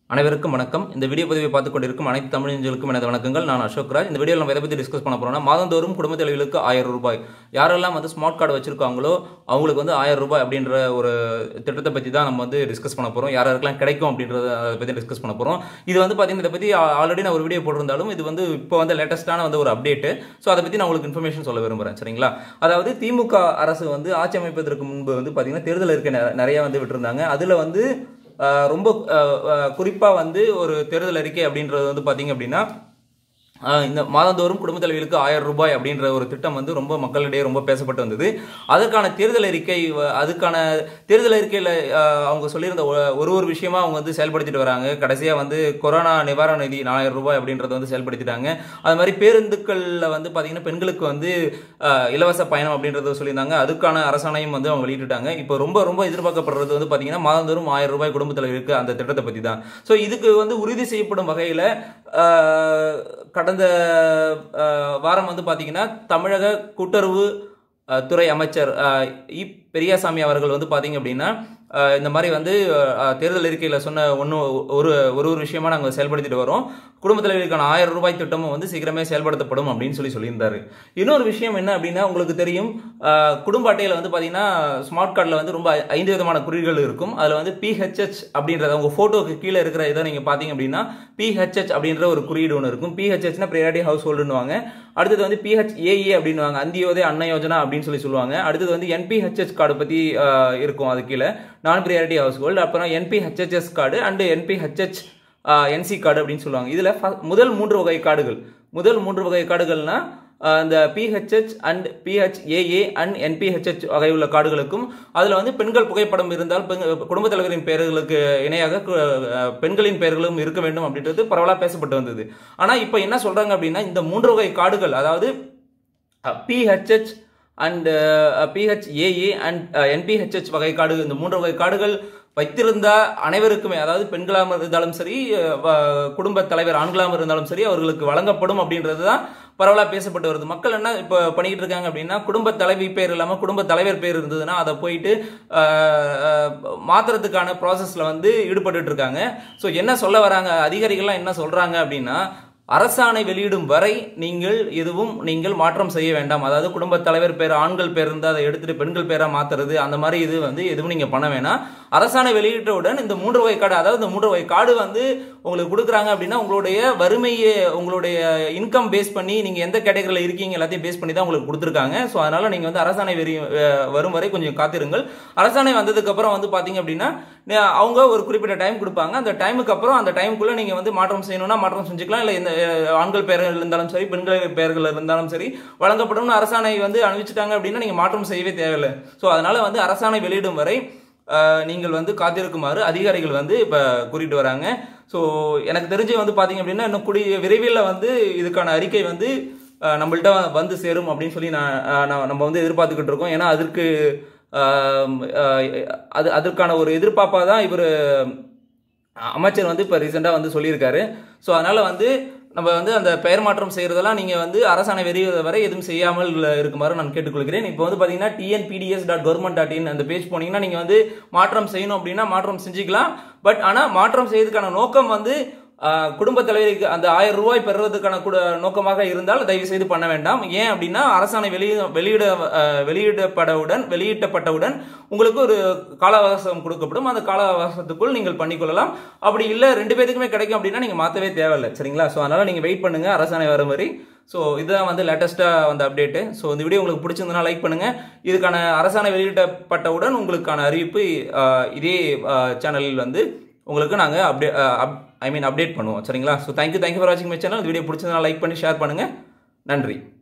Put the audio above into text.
அனைவருக்கும் வணக்கம் இந்த வீடியோ பதிவை பார்த்துக் கொண்டிருக்கும் அனைத்து தமிழர்களுக்கும் எனது வணக்கங்கள் நான் அசோக் ராஜ் இந்த வீடியோவில் நம்ம எதை பற்றி டிஸ்கஸ் பண்ண போறோம்னா மாதந்தோறும் குடும்ப தலைவர்களுக்கு ஆயிரம் ரூபாய் யாரெல்லாம் வந்து ஸ்மார்ட் கார்டு வச்சிருக்காங்களோ அவங்களுக்கு வந்து ஆயிரம் ரூபாய் அப்படின்ற ஒரு திட்டத்தை பற்றி தான் நம்ம வந்து டிஸ்கஸ் பண்ண போகிறோம் யார் யாருக்கெல்லாம் கிடைக்கும் அப்படின்றத அதை பற்றி டிஸ்கஸ் பண்ண போகிறோம் இது வந்து பார்த்தீங்கன்னா இதை பற்றி ஆல்ரெடி நான் ஒரு வீடியோ போட்டிருந்தாலும் இது வந்து இப்போ வந்து லேட்டஸ்ட்டான வந்து ஒரு அப்டேட்டு ஸோ அதை பற்றி நான் உங்களுக்கு இன்ஃபர்மேஷன் சொல்ல விரும்புகிறேன் சரிங்களா அதாவது திமுக அரசு வந்து ஆட்சி அமைப்பதற்கு முன்பு வந்து பார்த்தீங்கன்னா தேர்தல் இருக்க நெ- நிறைய வந்து விட்டுருந்தாங்க அதில் வந்து ஆஹ் ரொம்ப குறிப்பாக வந்து ஒரு தேர்தல் அறிக்கை அப்படின்றது வந்து பார்த்தீங்க அப்படின்னா ஆஹ் இந்த மாதந்தோறும் குடும்ப தலைவிகளுக்கு ஆயிரம் ரூபாய் அப்படின்ற ஒரு திட்டம் வந்து ரொம்ப மக்களிடையே ரொம்ப பேசப்பட்டு வந்தது அதற்கான தேர்தல் அறிக்கை வ- அதுக்கான தேர்தல் அறிக்கையில் அவங்க சொல்லியிருந்த ஒ- ஒரு ஒரு விஷயமா அவங்க வந்து செயல்படுத்திட்டு வராங்க கடைசியாக வந்து கொரோனா நிவாரண நிதி நாலாயிரம் ரூபாய் அப்படின்றத வந்து செயல்படுத்திட்டாங்க அது மாதிரி பேருந்துகளில் வந்து பார்த்தீங்கன்னா பெண்களுக்கு வந்து ஆஹ் இலவச பயணம் அப்படின்றத சொல்லியிருந்தாங்க அதுக்கான அரசாணையும் வந்து அவங்க வெளியிட்டுட்டாங்க இப்போ ரொம்ப ரொம்ப எதிர்பார்க்கப்படுறது வந்து பார்த்தீங்கன்னா மாதந்தோறும் ஆயிரம் ரூபாய் குடும்ப தலைவருக்கு அந்த திட்டத்தை பற்றி தான் ஸோ இதுக்கு வந்து உறுதி செய்யப்படும் வகையில் கடந்த ஆஹ் வாரம் வந்து பார்த்தீங்கன்னா தமிழக கூட்டுறவு ஆஹ் துறை அமைச்சர் ஆஹ் இ பெரியசாமி அவர்கள் வந்து பார்த்தீங்க அப்படின்னா ஆஹ் இந்த மாதிரி வந்து ஆஹ் தேர்தல் அறிக்கையில் சொன்ன ஒன்று ஒரு ஒரு ஒரு விஷயமா நாங்கள் செயல்படுத்திட்டு வரோம் குடும்ப தலைவருக்கான ஆயிரம் ரூபாய் திட்டமும் வந்து சீக்கிரமே செயல்படுத்தப்படும் அப்படின்னு சொல்லி சொல்லியிருந்தாரு இன்னொரு விஷயம் என்ன அப்படின்னா உங்களுக்கு தெரியும் ஆஹ் குடும்ப அட்டையில் வந்து பார்த்தீங்கன்னா ஸ்மார்ட் கார்டில் வந்து ரொம்ப ஐந்து விதமான குறிகள் இருக்கும் அதில் வந்து பிஹெச்ஹெச் அப்படின்றத உங்கள் ஃபோட்டோக்கு கீழே இருக்கிற இதை நீங்கள் பார்த்தீங்க அப்படின்னா பிஹெச்ஹெச் அப்படின்ற ஒரு குறியீடு ஒன்று இருக்கும் பிஹெச்ஹெச்னா ப்ரையாரிட்டி ஹவுஸ் ஹோல்டுன்னுவாங்க அடுத்தது வந்து பிஹெச்ஏஏ அப்படின்னுவாங்க அந்தியோதய அன்ன யோஜனா அப்படின்னு சொல்லி சொல்லுவாங்க அடுத்தது வந்து என்பிஹெச்ஹெச் கார்டு பற்றி இருக்கும் அது கீழே நான் ப்ரியாரிட்டி ஹவுஸ் ஹோல்டு அப்புறம் NPHHS card and NPHH NC card அப்படின்னு சொல்லுவாங்க இதில் முதல் மூன்று வகை கார்டுகள் முதல் மூன்று வகை கார்டுகள்னா ஆஹ் இந்த PHH and PHAA and NPHH வகை உள்ள கார்டுகளுக்கும் அதில் வந்து பெண்கள் புகைப்படம் இருந்தால் பெண் குடும்பத் தலைவரின் பெயர்களுக்கு இணையாக கு- ஆஹ் பெண்களின் பெயர்களும் இருக்க வேண்டும் அப்படின்றது பரவலாக பேசப்பட்டு வந்தது ஆனால் இப்போ என்ன சொல்கிறாங்க அப்படின்னா இந்த மூன்று வகை கார்டுகள் அதாவது PHH and PHAA and NPHH வகை கார்டு இந்த மூன்று வகை கார்டுகள் வைத்திருந்த அனைவருக்குமே அதாவது பெண்களாக இருந்தாலும் சரி அஹ், வ- குடும்ப தலைவர் ஆண்களாக இருந்தாலும் சரி அவர்களுக்கு வழங்கப்படும் அப்படின்றது தான் பரவலாக பேசப்பட்டு வருது மக்கள் என்ன இப்போ பண்ணிக்கிட்டு இருக்காங்க அப்படின்னா குடும்ப தலைவி பேர் இல்லாமல் குடும்ப தலைவர் பேர் இருந்ததுன்னா அதை போயிட்டு அஹ், அஹ், மாத்துறதுக்கான ப்ராசஸில் வந்து ஈடுபட்டுட்டு இருக்காங்க ஸோ என்ன சொல்ல வராங்க அதிகாரிகள்லாம் என்ன சொல்கிறாங்க அப்படின்னா அரசாணை வெளியிடும் வரை நீங்கள் எதுவும் நீங்கள் மாற்றம் செய்ய வேண்டாம் அதாவது குடும்ப தலைவர் பேர் ஆண்கள் பேர் இருந்தால் அதை எடுத்துட்டு பெண்கள் பேரா மாத்துறது அந்த மாதிரி இது வந்து எதுவும் நீங்க பண்ண வேணாம் அரசாணை வெளியிட்டவுடன் இந்த மூன்று வகை கார்டு அதாவது இந்த மூன்று வகை கார்டு வந்து உங்களுக்கு கொடுக்குறாங்க அப்படின்னா உங்களுடைய வறுமையை உங்களுடைய இன்கம் பேஸ் பண்ணி நீங்க எந்த கேட்டகரியில் இருக்கீங்க எல்லாத்தையும் பேஸ் பண்ணி தான் உங்களுக்கு கொடுத்துருக்காங்க ஸோ அதனால நீங்க வந்து அரசாணை வெறி அஹ், வரும் வரை கொஞ்சம் காத்திருங்கள் அரசாணை வந்ததுக்கு அப்புறம் வந்து பாத்தீங்க அப்படின்னா நே- அவங்க ஒரு குறிப்பிட்ட டைம் கொடுப்பாங்க அந்த டைமுக்கு அப்புறம் அந்த டைமுக்குள்ள நீங்க வந்து மாற்றம் செய்யணும்னா மாற்றம் செஞ்சுக்கலாம் இல்லை இந்த அஹ், ஆண்கள் பெயர்கள் இருந்தாலும் சரி பெண்கள் பெயர்கள் இருந்தாலும் சரி வழங்கப்படும் அரசாணை வந்து அனுப்பிச்சிட்டாங்க அப்படின்னா நீங்க மாற்றம் செய்யவே தேவையில்லை ஸோ அதனால வந்து அரசாணை வெளியிடும் வரை அஹ், நீங்கள் வந்து காத்திருக்குமாறு அதிகாரிகள் வந்து இப்போ கூறிட்டு வராங்க ஸோ எனக்கு தெரிஞ்சு வந்து பார்த்தீங்க அப்படின்னா இன்னும் கூடிய விரைவில் வந்து இதுக்கான அறிக்கை வந்து அஹ், நம்மள்ட்ட வந்து சேரும் அப்படின்னு சொல்லி நான் அஹ், நான் நம்ம வந்து எதிர்பார்த்துக்கிட்டு இருக்கோம் ஏன்னா அதற்கு அஹ், அஹ், அது அதற்கான ஒரு எதிர்பார்ப்பாக தான் இவர் அமைச்சர் வந்து இப்போ ரீசெண்டாக வந்து சொல்லியிருக்காரு ஸோ அதனால் வந்து நம்ம வந்து அந்த பெயர் மாற்றம் செய்கிறதெல்லாம் நீங்கள் வந்து அரசாணை வெறியது வரை எதுவும் செய்யாமல் இருக்குமாறு நான் கேட்டுக்கொள்கிறேன் இப்போ வந்து பார்த்தீங்கன்னா TNPDS dot government dot in அந்த பேஜ் போனீங்கன்னா நீங்கள் வந்து மாற்றம் செய்யணும் அப்படின்னா மாற்றம் செஞ்சுக்கலாம் பட் ஆனால் மாற்றம் செய்யறதுக்கான நோக்கம் வந்து ஆஹ், குடும்ப தலைவருக்கு அந்த ஆயிரம் ரூபாய் பெறுவதற்கான கூட நோக்கமாக இருந்தால் தயவு செய்து பண்ண வேண்டாம் ஏன் அப்படின்னா அரசாணை வெளியிட வெளியிட ஆஹ், வெளியிடப்படவுடன் வெளியிட்டப்பட்டவுடன் உங்களுக்கு ஒரு கால அவகாசம் கொடுக்கப்படும் அந்த கால அவகாசத்துக்குள் நீங்கள் பண்ணிக்கொள்ளலாம் அப்படி இல்லை ரெண்டு பேருக்குமே கிடைக்கும் அப்படின்னா நீங்கள் மாற்றவே தேவையில்லை சரிங்களா ஸோ அதனால் நீங்கள் வெயிட் பண்ணுங்க அரசாணை வரும் வரை ஸோ இதுதான் வந்து லேட்டஸ்ட்டாக வந்த அப்டேட்டு ஸோ இந்த வீடியோ உங்களுக்கு பிடிச்சிருந்தனா லைக் பண்ணுங்க இதுக்கான அரசாணை வெளியிடப்பட்டவுடன் உங்களுக்கான அறிவிப்பு ஆஹ், இதே சேனலில் வந்து உங்களுக்கு நாங்கள் அப்டே ஐ மீன் அப்டேட் பண்ணுவோம் சரிங்களா ஸோ தேங்க்யூ தேங்க்யூ ஃபார் வாட்சிங் மை சேனல் இந்த வீடியோ பிடிச்சிருந்தா லைக் பண்ணி ஷேர் பண்ணுங்கள் நன்றி